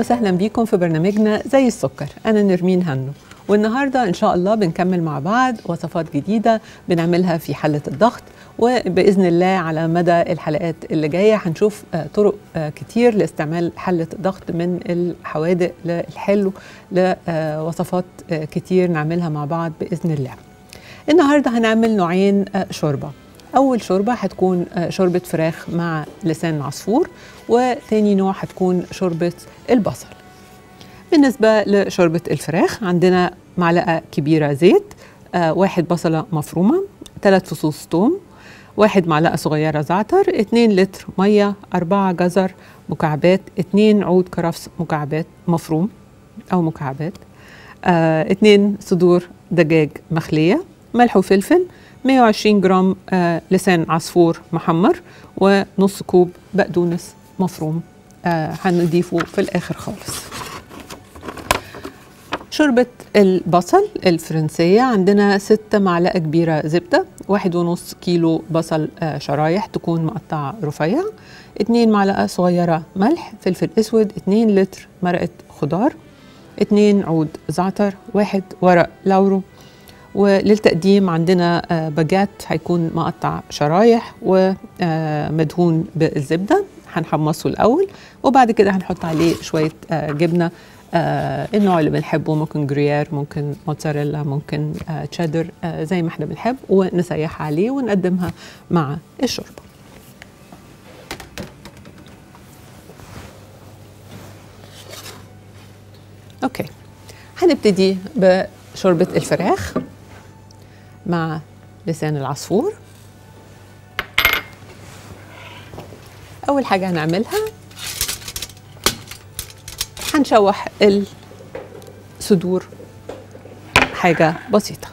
وسهلا بيكم في برنامجنا زي السكر أنا نرمين هنو والنهاردة إن شاء الله بنكمل مع بعض وصفات جديدة بنعملها في حلة الضغط وبإذن الله على مدى الحلقات اللي جاية هنشوف آه، طرق آه، كتير لاستعمال حلة الضغط من الحوادق للحلو لوصفات آه، كتير نعملها مع بعض بإذن الله النهاردة هنعمل نوعين آه، شوربة أول شوربة هتكون آه، شوربة فراخ مع لسان عصفور وتاني نوع هتكون شوربة البصل بالنسبة لشوربة الفراخ عندنا معلقة كبيرة زيت آه، واحد بصلة مفرومة ثلاث فصوص توم واحد معلقة صغيرة زعتر اتنين لتر مية أربعة جزر مكعبات اتنين عود كرفس مكعبات مفروم أو مكعبات آه، اتنين صدور دجاج مخلية ملح وفلفل 120 جرام آه، لسان عصفور محمر ونص كوب بقدونس مفروم آه، هنضيفه في الآخر خالص شوربة البصل الفرنسية عندنا ستة معلقة كبيرة زبدة واحد ونص كيلو بصل آه، شرايح تكون مقطعة رفيع اتنين معلقة صغيرة ملح فلفل اسود اتنين لتر مرقة خضار اتنين عود زعتر واحد ورق لورو وللتقديم عندنا آه، باجات هيكون مقطع شرايح ومدهون بالزبدة هنحمصه الأول وبعد كده هنحط عليه شوية آه، جبنة آه، النوع اللي بنحبه ممكن جريير ممكن موتزاريلا ممكن آه، تشيدر آه، زي ما احنا بنحب ونسيحها عليه ونقدمها مع الشوربة اوكي هنبتدي بشوربة الفراخ مع لسان العصفور أول حاجة هنعملها هنشوح الصدور حاجة بسيطة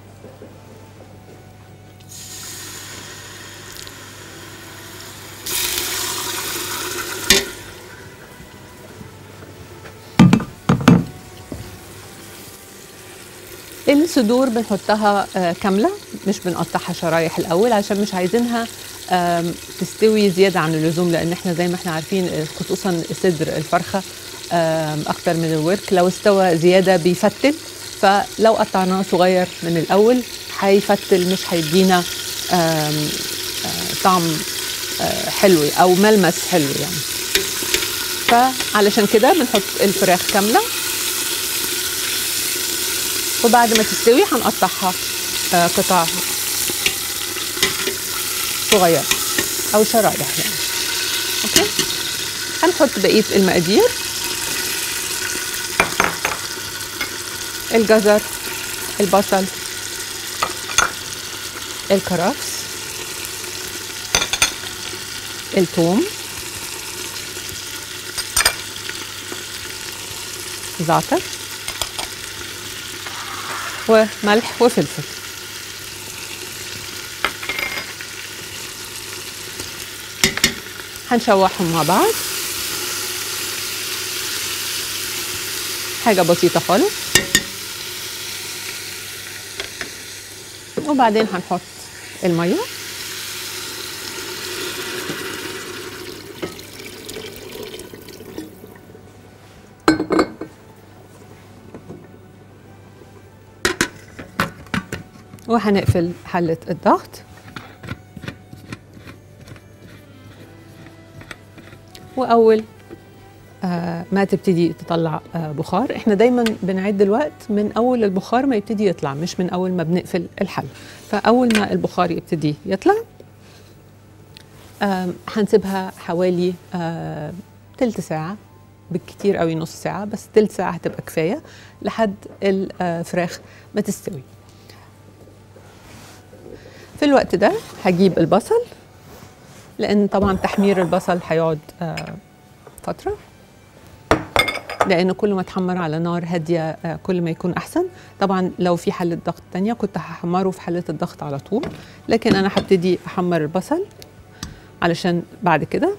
الصدور بنحطها آه، كاملة مش بنقطعها شرايح الأول عشان مش عايزينها آم، تستوي زيادة عن اللزوم لأن احنا زي ما احنا عارفين آه، خصوصا صدر الفرخة آم، أكتر من الورك لو استوى زيادة بيفتل فلو قطعناه صغير من الأول هيفتل مش هيدينا آم، آه، طعم آه، حلو أو ملمس حلو يعني فعلشان كده بنحط الفراخ كامله وبعد ما تستوي هنقطعها آه، قطع صغيرة أو شرايح يعني أوكي هنحط بقية المقادير الجزر البصل الكرفس الثوم زعتر وملح وفلفل هنشوحهم مع بعض حاجة بسيطة خالص وبعدين هنحط المية وهنقفل حلة الضغط وأول آه ما تبتدي تطلع آه بخار احنا دايما بنعد الوقت من أول البخار ما يبتدي يطلع مش من أول ما بنقفل الحل فأول ما البخار يبتدي يطلع آه هنسيبها حوالي آه تلت ساعة بالكتير قوي نص ساعة بس تلت ساعة هتبقى كفاية لحد الفراخ ما تستوي في الوقت ده هجيب البصل لان طبعا تحمير البصل هيقعد آه، فتره لان كل ما اتحمر على نار هاديه آه، كل ما يكون احسن طبعا لو في حله ضغط تانية كنت هحمره في حله الضغط على طول لكن انا هبتدي احمر البصل علشان بعد كده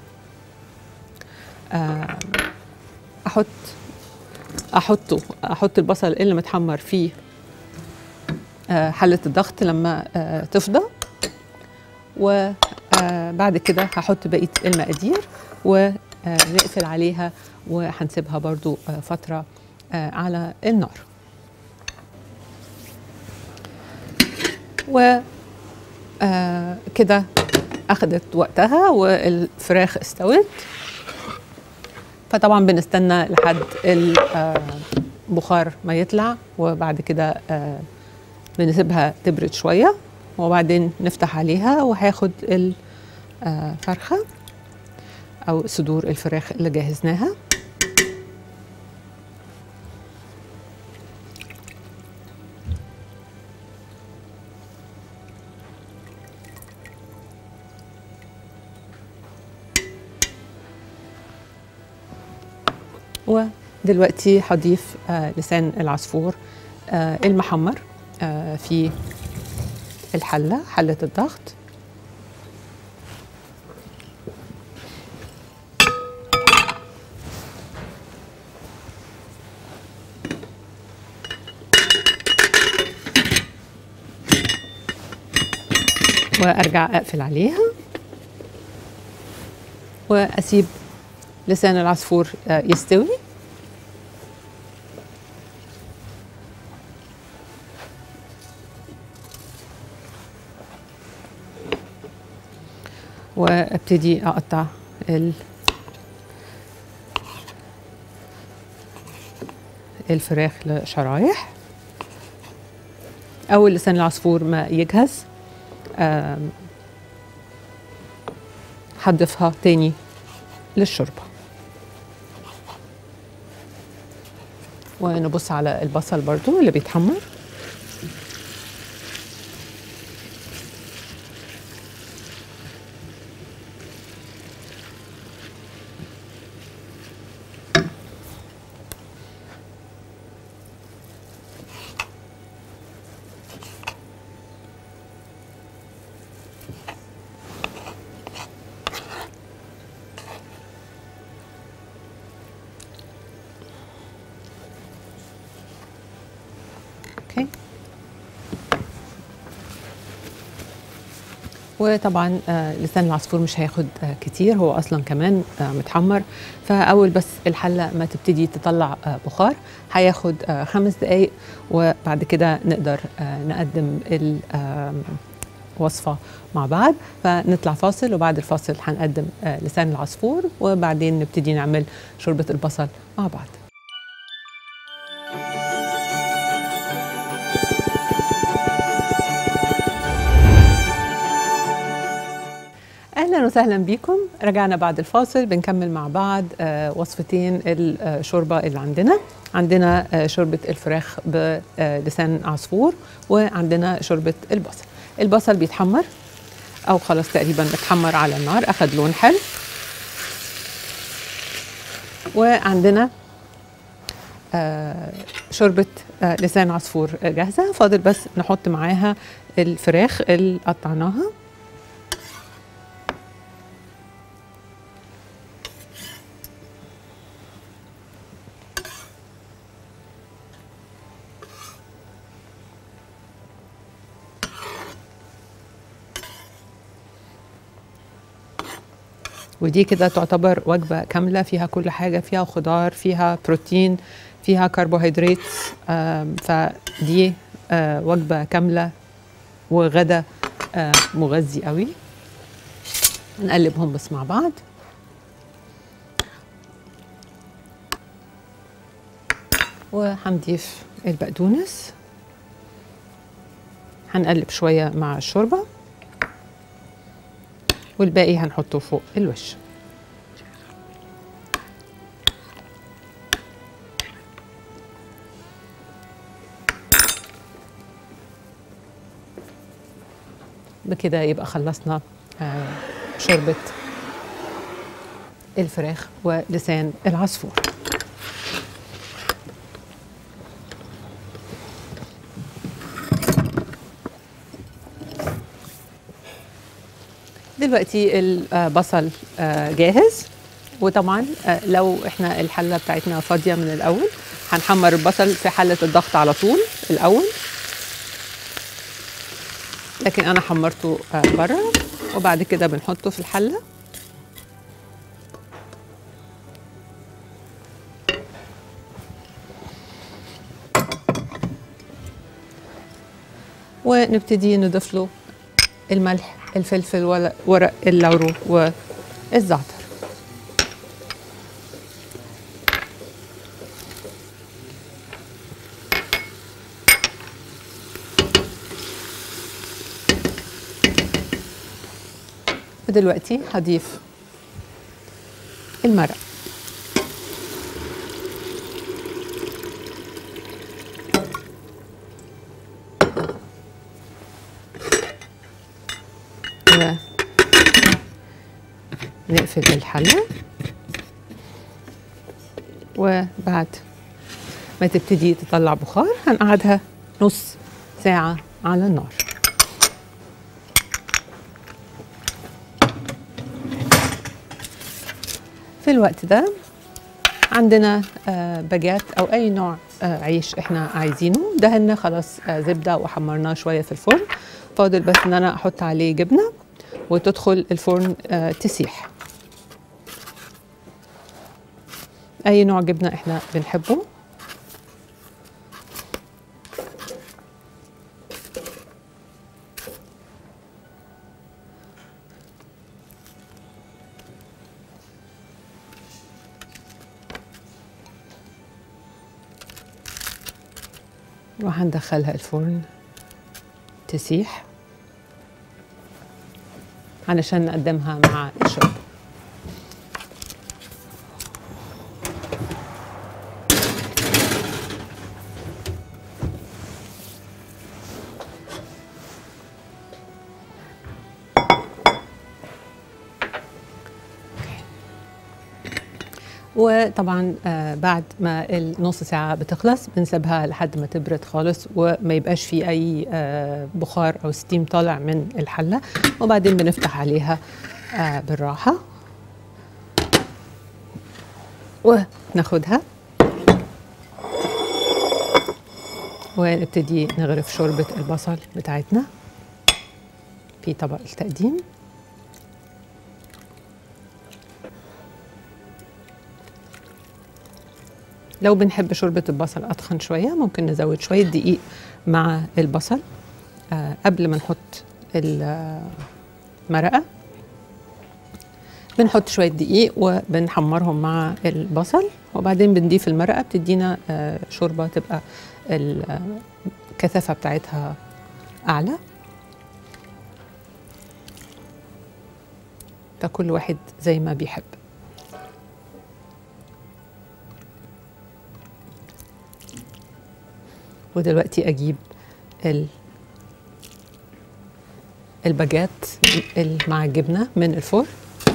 آه، احط احطه احط البصل اللي متحمر فيه آه، حلة الضغط لما آه، تفضى وبعد كده هحط بقية المقادير نقفل عليها وهنسيبها برضو آه، فترة آه، على النار و آه، كده أخدت وقتها والفراخ استوت فطبعا بنستنى لحد البخار ما يطلع وبعد كده آه، بنسيبها تبرد شوية وبعدين نفتح عليها وهاخد الفرخة أو صدور الفراخ اللي جهزناها ودلوقتي هضيف آه، لسان العصفور آه، المحمر آه، في الحلة حلة الضغط وارجع اقفل عليها واسيب لسان العصفور آه، يستوي وابتدي اقطع ال الفراخ لشرايح اول لسان العصفور ما يجهز آم، هضيفها تاني للشوربه ونبص على البصل برضو اللي بيتحمر اوكي وطبعا آه، لسان العصفور مش هياخد آه، كتير هو اصلا كمان آه، متحمر فاول بس الحله ما تبتدي تطلع آه، بخار هياخد آه، خمس دقايق وبعد كده نقدر آه، نقدم الوصفه مع بعض فنطلع فاصل وبعد الفاصل هنقدم آه، لسان العصفور وبعدين نبتدي نعمل شوربه البصل مع بعض اهلا وسهلا بكم رجعنا بعد الفاصل بنكمل مع بعض آه، وصفتين الشوربه اللي عندنا عندنا آه، شوربه الفراخ بلسان عصفور وعندنا شوربه البصل البصل بيتحمر او خلاص تقريبا اتحمر على النار اخد لون حلو وعندنا آه، شوربه آه، لسان عصفور جاهزه فاضل بس نحط معاها الفراخ اللي قطعناها ودي كده تعتبر وجبة كاملة فيها كل حاجة فيها خضار فيها بروتين فيها كربوهيدرات آم، فدي آه، وجبة كاملة وغدا آه، مغذي قوي نقلبهم بس مع بعض وهنضيف البقدونس هنقلب شوية مع الشوربة والباقي هنحطه فوق الوش بكده يبقى خلصنا آه، شوربة الفراخ ولسان العصفور دلوقتي البصل آه، جاهز وطبعا آه، لو احنا الحله بتاعتنا فاضيه من الاول هنحمر البصل في حله الضغط على طول الاول لكن انا حمرته آه، بره وبعد كده بنحطه في الحله ونبتدي نضيف له الملح الفلفل ورق- ورق اللورو والزعتر ودلوقتي هضيف المرق و نقفل الحلة وبعد ما تبتدي تطلع بخار هنقعدها نص ساعة على النار في الوقت ده عندنا آه، باجات او اي نوع آه، عيش احنا عايزينه دهنا خلاص آه، زبده وحمرناه شويه في الفرن فاضل بس ان انا احط عليه جبنه وتدخل الفرن آه، تسيح اي نوع جبنه احنا بنحبه وهندخلها الفرن تسيح علشان نقدمها مع الشرب وطبعا آه، بعد ما النص ساعة بتخلص بنسيبها لحد ما تبرد خالص وما يبقاش في أي آه، بخار أو ستيم طالع من الحلة وبعدين بنفتح عليها آه، بالراحة وناخدها ونبتدي نغرف شوربة البصل بتاعتنا في طبق التقديم لو بنحب شوربة البصل أتخن شوية ممكن نزود شوية دقيق مع البصل آه قبل ما نحط المرقة بنحط شوية دقيق وبنحمرهم مع البصل وبعدين بنضيف المرقة بتدينا آه شوربة تبقى الكثافة بتاعتها أعلى فكل واحد زي ما بيحب ودلوقتي اجيب ال الباجات ال- مع الجبنه من الفرن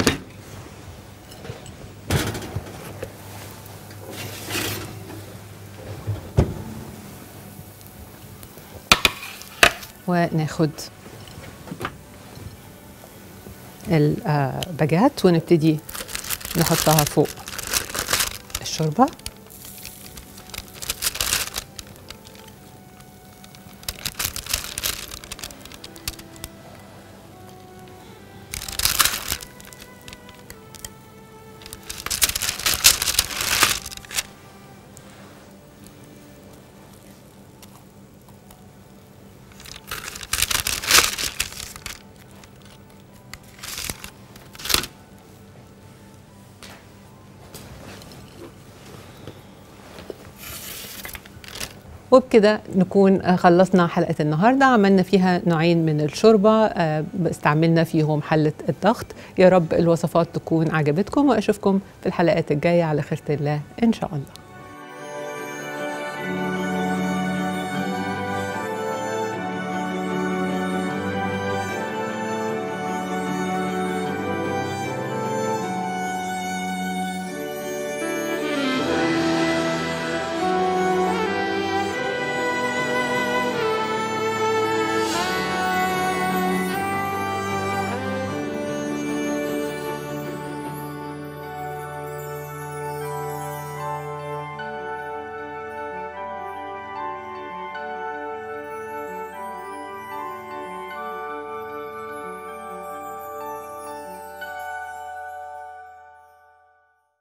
وناخد الباجات ونبتدي نحطها فوق الشوربه وبكده نكون آه، خلصنا حلقة النهاردة عملنا فيها نوعين من الشوربة آه، استعملنا فيهم حلة الضغط يا رب الوصفات تكون عجبتكم وأشوفكم في الحلقات الجاية على خيرة الله إن شاء الله